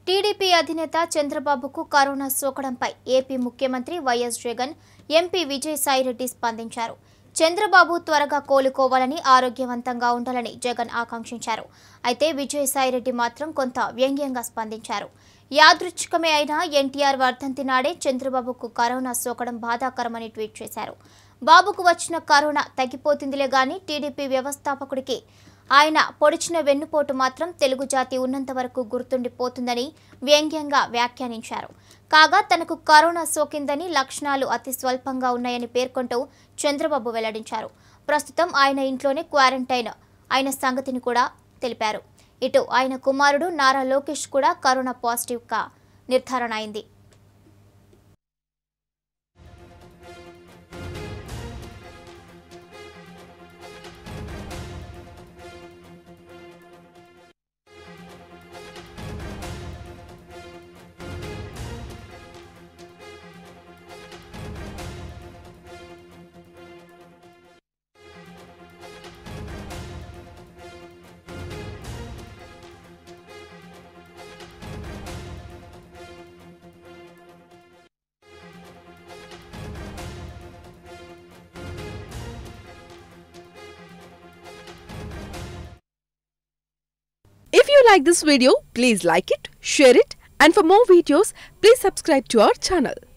TDP అధినేత చంద్రబాబుకు corona సోకడంపై ఏపీ ముఖ్యమంత్రి వైఎస్ జగన్ ఎంపీ విజయసాయిరెడ్డి స్పందించారు చంద్రబాబు త్వరగా కోలుకోవాలని ఆరోగ్యవంతంగా ఉండాలని జగన్ ఆకాంక్షించారు అయితే విజయసాయిరెడ్డి మాత్రం కొంత వ్యంగ్యంగా స్పందించారు యాదృచ్ఛికమే అయినా ఎన్టీఆర్ వర్ధంతి నాడే చంద్రబాబుకు కరోనా సోకడం బాధాకరమని ట్వీట్ చేశారు బాబుకు వచ్చిన కరోనా తగ్గిపోతుందిలే గాని టీడీపీ వ్యవస్థాపకుడికి ఆయన పొడిచిన వెన్నుపోటు మాత్రం తెలుగు జాతి ఉన్నంత వరకు గుర్తుండిపోతుందని వ్యంగ్యంగా వ్యాఖ్యానించారు కాగా తనకు కరోనా సోకిందని లక్షణాలు అతి స్వల్పంగా ఉన్నాయని పేర్కొంటూ చంద్రబాబు వెల్లడించారు ప్రస్తుతం ఆయన ఇంట్లోనే క్వారంటైన్ అయిన సంగతిని కూడా తెలిపారు ఇటు ఆయన కుమారుడు నారా లోకేష్ కూడా కరోనా పాజిటివ్గా నిర్ధారణ అయింది If you like this video, please like it, share it, and for more videos, please subscribe to our channel.